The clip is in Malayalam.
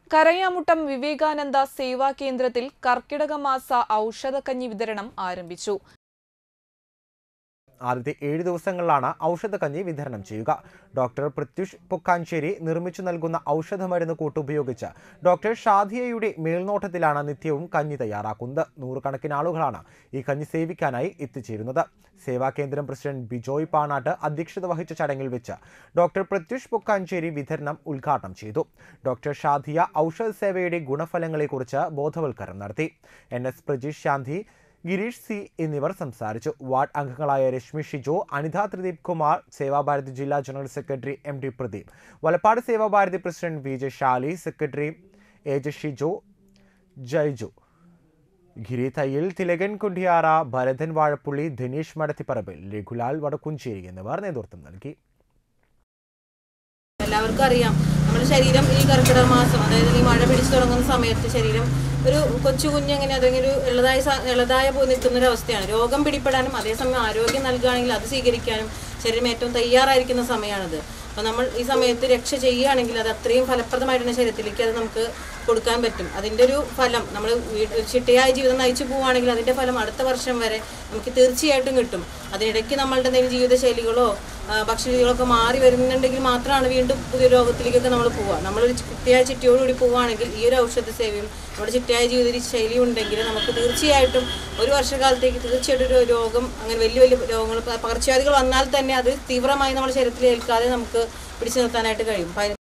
കരയാമുട്ടം വിവേകാനന്ദ സേവാ കേന്ദ്രത്തിൽ കർക്കിടക മാസ ഔഷധക്കഞ്ഞി വിതരണം ആരംഭിച്ചു ആദ്യത്തെ ഏഴ് ദിവസങ്ങളിലാണ് ഔഷധക്കഞ്ഞി വിതരണം ചെയ്യുക ഡോക്ടർ പ്രത്യുഷ് പൊക്കാഞ്ചേരി നിർമ്മിച്ചു നൽകുന്ന ഔഷധമരുന്ന് കൂട്ട് ഉപയോഗിച്ച് ഡോക്ടർ ഷാദിയയുടെ മേൽനോട്ടത്തിലാണ് നിത്യവും കഞ്ഞി തയ്യാറാക്കുന്നത് നൂറുകണക്കിന് ആളുകളാണ് ഈ കഞ്ഞി സേവിക്കാനായി എത്തിച്ചേരുന്നത് സേവാ കേന്ദ്രം പ്രസിഡന്റ് ബിജോയ് പാണാട്ട് അധ്യക്ഷത വഹിച്ച ചടങ്ങിൽ വെച്ച് ഡോക്ടർ പ്രത്യുഷ് പൊക്കാഞ്ചേരി വിതരണം ഉദ്ഘാടനം ചെയ്തു ഡോക്ടർ ഷാദിയ ഔഷധ സേവയുടെ ഗുണഫലങ്ങളെക്കുറിച്ച് ബോധവൽക്കരണം നടത്തി N S Prajeesh Shanthi Girish C എന്നിവർ സംസാരിച്ചു വാർഡ് അംഗങ്ങളായ രശ്മി ഷിജോ അനിത ത്രിദീപ് കുമാർ സേവാഭാരതി ജില്ലാ general secretary M T Pradeep Valappad Seva Bharathi president V J Shali secretary A J Shijo Jaiju Giri Thayyil Thilakan Kundiyara Bharathan Vazhappully Dhaneesh Madathiparambil രഘുലാൽ വടക്കുംചേരി എന്നിവർ നേതൃത്വം നൽകി എല്ലാവർക്കും അറിയാം നമ്മുടെ ശരീരം ഈ കർക്കിടക മാസം അതായത് ഈ മഴ പിടിച്ചു തുടങ്ങുന്ന സമയത്ത് ശരീരം ഒരു കൊച്ചു കുഞ്ഞെങ്ങനെ അല്ലെങ്കിൽ ഒരു എളുതായ സ- എളുതായ പോയി നിൽക്കുന്ന ഒരു അവസ്ഥയാണ് രോഗം പിടിപ്പെടാനും അതേസമയം ആരോഗ്യം നൽകുകയാണെങ്കിൽ അത് സ്വീകരിക്കാനും ശരീരം ഏറ്റവും തയ്യാറായിരിക്കുന്ന സമയമാണിത് അപ്പോൾ നമ്മൾ ഈ സമയത്ത് രക്ഷ ചെയ്യുകയാണെങ്കിൽ അത് അത്രയും ഫലപ്രദമായിട്ടുള്ള ശരീരത്തിലേക്ക് അത് നമുക്ക് കൊടുക്കാൻ പറ്റും അതിൻ്റെ ഒരു ഫലം നമ്മൾ വീട്ടിൽ ചിട്ടയായ ജീവിതം നയിച്ചു പോവുകയാണെങ്കിൽ അതിൻ്റെ ഫലം അടുത്ത വർഷം വരെ നമുക്ക് തീർച്ചയായിട്ടും കിട്ടും അതിനിടയ്ക്ക് നമ്മളുടെ എന്തെങ്കിലും ജീവിതശൈലികളോ ആ, ഭക്ഷണരീതികളൊക്കെ മാറി വരുന്നുണ്ടെങ്കിൽ മാത്രമാണ് വീണ്ടും പുതിയ രോഗത്തിലേക്കൊക്കെ നമ്മൾ പോവുക നമ്മളൊരു ചിട്ടയായ ചിട്ടയോടുകൂടി പോവുകയാണെങ്കിൽ ഈ ഒരു ഔഷധ സേവയും നമ്മുടെ ചിട്ടയായ ജീവിത ശൈലിയും ഉണ്ടെങ്കിൽ നമുക്ക് തീർച്ചയായിട്ടും ഒരു വർഷകാലത്തേക്ക് തീർച്ചയായിട്ടും ഒരു രോഗം അങ്ങനെ വലിയ വലിയ രോഗങ്ങൾ പ- പകർച്ചവ്യാധികൾ വന്നാൽ തന്നെ അത് തീവ്രമായി നമ്മുടെ ശരീരത്തിൽ ഏൽക്കാതെ നമുക്ക് പിടിച്ചു നിർത്താനായിട്ട് കഴിയും പ-